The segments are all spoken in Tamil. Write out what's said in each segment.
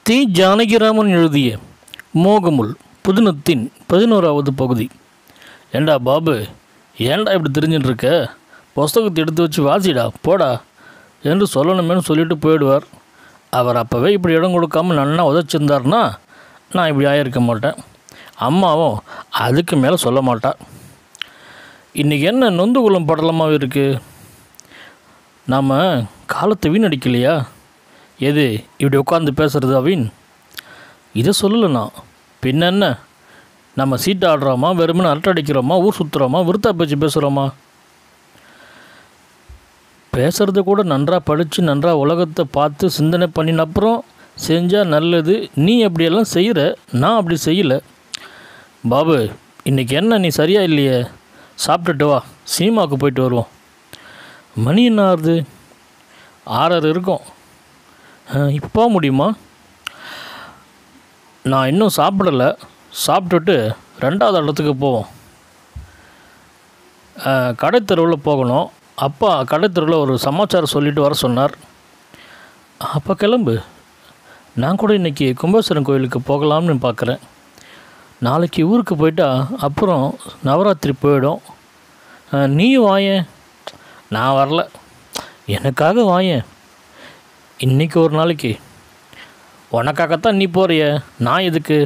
தி ஜானகிராமன் எழுதிய மோகமுல் புதினத்தின் பதினோராவது பகுதி ஏண்டா பாபு ஏன்டா இப்படி தெரிஞ்சுட்டு இருக்க புஸ்தகத்தை எடுத்து வச்சு வாசிடா போடா என்று சொல்லணுமேனு சொல்லிட்டு போயிடுவார் அவர் அப்போவே இப்படி இடம் கொடுக்காம நன்னா உதச்சிருந்தாருன்னா நான் இப்படி ஆகியிருக்க மாட்டேன் அம்மாவும் அதுக்கு மேலே சொல்ல மாட்டா இன்றைக்கி என்ன நொந்து குளம் படலமாக இருக்குது நாம் காலத்தை வீணடிக்கலையா எது இப்படி உட்காந்து பேசுகிறது அவின் இதை சொல்லலை நான் பின்ன என்ன நம்ம சீட்டு ஆடுறோமா வெறுமனே அரட்டை அடிக்கிறோமா ஊர் சுற்றுறோமா விருத்தா பேச்சு பேசுகிறோமா பேசுகிறத கூட நன்றாக படித்து நன்றாக உலகத்தை பார்த்து சிந்தனை பண்ணின அப்புறம் செஞ்சால் நல்லது நீ அப்படியெல்லாம் செய்கிற நான் அப்படி செய்யலை பாபு இன்றைக்கி என்ன நீ சரியா இல்லையே சாப்பிட்டுட்டு வா சினிமாவுக்கு போயிட்டு வருவோம் மணி என்ன ஆகுது ஆறரை இருக்கும் இப்போ போக முடியுமா நான் இன்னும் சாப்பிடலை சாப்பிட்டுட்டு ரெண்டாவது இடத்துக்கு போவோம் கடைத்தெருவில் போகணும் அப்பா கடைத்தெருவில் ஒரு சமாச்சாரம் சொல்லிட்டு வர சொன்னார் அப்போ கிளம்பு நான் கூட இன்றைக்கி கும்பேஸ்வரன் கோயிலுக்கு போகலாம்னு பார்க்குறேன் நாளைக்கு ஊருக்கு போயிட்டா அப்புறம் நவராத்திரி போயிடும் நீயும் வாயேன் நான் வரல எனக்காக வாயேன் இன்றைக்கி ஒரு நாளைக்கு உனக்காகத்தான் நீ போறிய நான் எதுக்கு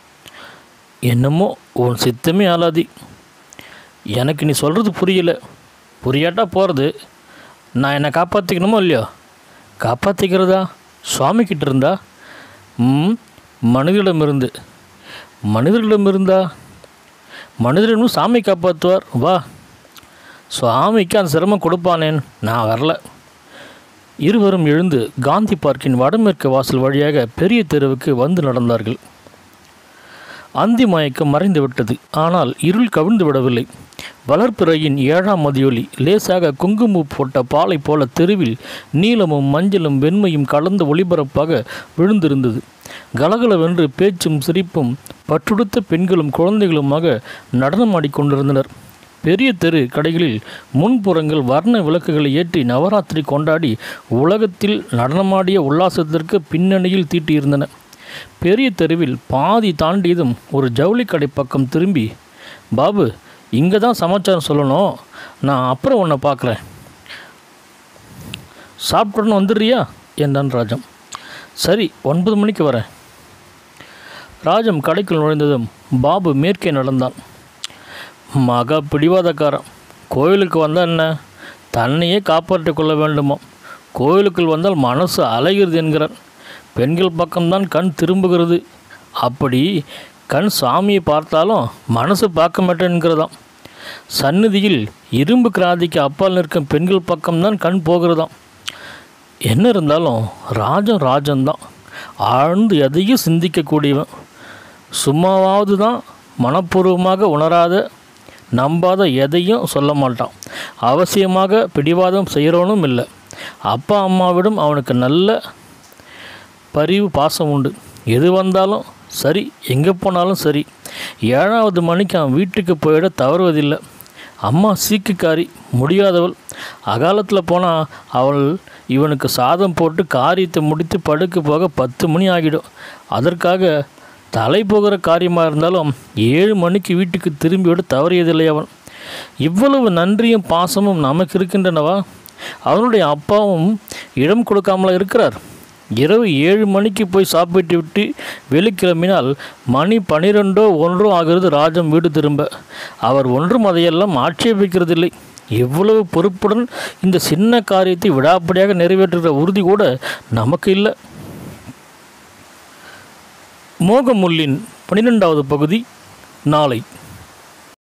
என்னமோ உன் சித்தமே ஆளாதி எனக்கு நீ சொல்கிறது புரியல புரியாட்டா போகிறது நான் என்னை காப்பாற்றிக்கணுமோ இல்லையோ காப்பாற்றிக்கிறதா சுவாமிக்கிட்ட இருந்தா ம் மனிதரிடமிருந்து மனிதர்களிடமிருந்தா மனிதரிடமும் சாமி காப்பாற்றுவார் வா சுவாமிக்கு அந்த சிரமம் கொடுப்பானேன் நான் வரல இருவரும் எழுந்து காந்தி பார்க்கின் வடமேற்கு வாசல் வழியாக பெரிய தெருவுக்கு வந்து நடந்தார்கள் அந்தி மயக்கம் மறைந்து விட்டது ஆனால் இருள் கவிழ்ந்து விடவில்லை வளர்ப்பிறையின் ஏழாம் மதியொலி லேசாக குங்குமு போட்ட பாலை போல தெருவில் நீலமும் மஞ்சளும் வெண்மையும் கலந்த ஒளிபரப்பாக விழுந்திருந்தது கலகலவென்று பேச்சும் சிரிப்பும் பற்றுடுத்த பெண்களும் குழந்தைகளுமாக நடனமாடிக்கொண்டிருந்தனர் பெரிய தெரு கடைகளில் முன்புறங்கள் வர்ண விளக்குகளை ஏற்றி நவராத்திரி கொண்டாடி உலகத்தில் நடனமாடிய உல்லாசத்திற்கு பின்னணியில் தீட்டியிருந்தன பெரிய தெருவில் பாதி தாண்டியதும் ஒரு ஜவுளி கடை பக்கம் திரும்பி பாபு இங்கே தான் சமாச்சாரம் சொல்லணும் நான் அப்புறம் உன்னை பார்க்குறேன் சாப்பிட்டுன்னு வந்துடுறியா என்றான் ராஜம் சரி ஒன்பது மணிக்கு வரேன் ராஜம் கடைக்குள் நுழைந்ததும் பாபு மேற்கே நடந்தான் மகா பிடிவாதக்காரன் கோயிலுக்கு வந்தால் என்ன தன்னையே காப்பாற்றி கொள்ள வேண்டுமோ கோயிலுக்குள் வந்தால் மனசு அலைகிறது என்கிறார் பெண்கள் பக்கம்தான் கண் திரும்புகிறது அப்படி கண் சாமியை பார்த்தாலும் மனசு பார்க்க மாட்டேன் என்கிறதாம் சந்நிதியில் இரும்பு கிராதிக்கு அப்பால் நிற்கும் பெண்கள் பக்கம்தான் கண் போகிறதாம் என்ன இருந்தாலும் ராஜன் ராஜன்தான் ஆழ்ந்து எதையும் சிந்திக்கக்கூடியவன் சும்மாவாவது தான் மனப்பூர்வமாக உணராத நம்பாத எதையும் சொல்ல மாட்டான் அவசியமாக பிடிவாதம் செய்கிறவனும் இல்லை அப்பா அம்மாவிடம் அவனுக்கு நல்ல பரிவு பாசம் உண்டு எது வந்தாலும் சரி எங்கே போனாலும் சரி ஏழாவது மணிக்கு அவன் வீட்டுக்கு போயிட தவறுவதில்லை அம்மா சீக்குக்காரி முடியாதவள் அகாலத்தில் போனால் அவள் இவனுக்கு சாதம் போட்டு காரியத்தை முடித்து படுக்க போக பத்து மணி ஆகிடும் அதற்காக தலை போகிற காரியமாக இருந்தாலும் ஏழு மணிக்கு வீட்டுக்கு திரும்பிவிட தவறியதில்லை அவன் இவ்வளவு நன்றியும் பாசமும் நமக்கு இருக்கின்றனவா அவனுடைய அப்பாவும் இடம் கொடுக்காமல இருக்கிறார் இரவு ஏழு மணிக்கு போய் சாப்பிட்டு விட்டு வெளிக்கிளம்பினால் மணி பனிரெண்டோ ஒன்றோ ஆகிறது ராஜம் வீடு திரும்ப அவர் ஒன்றும் அதையெல்லாம் ஆட்சேபிக்கிறதில்லை எவ்வளவு பொறுப்புடன் இந்த சின்ன காரியத்தை விடாப்படியாக நிறைவேற்றுகிற உறுதி கூட நமக்கு இல்லை மோகமுல்லின் பன்னிரெண்டாவது பகுதி நாளை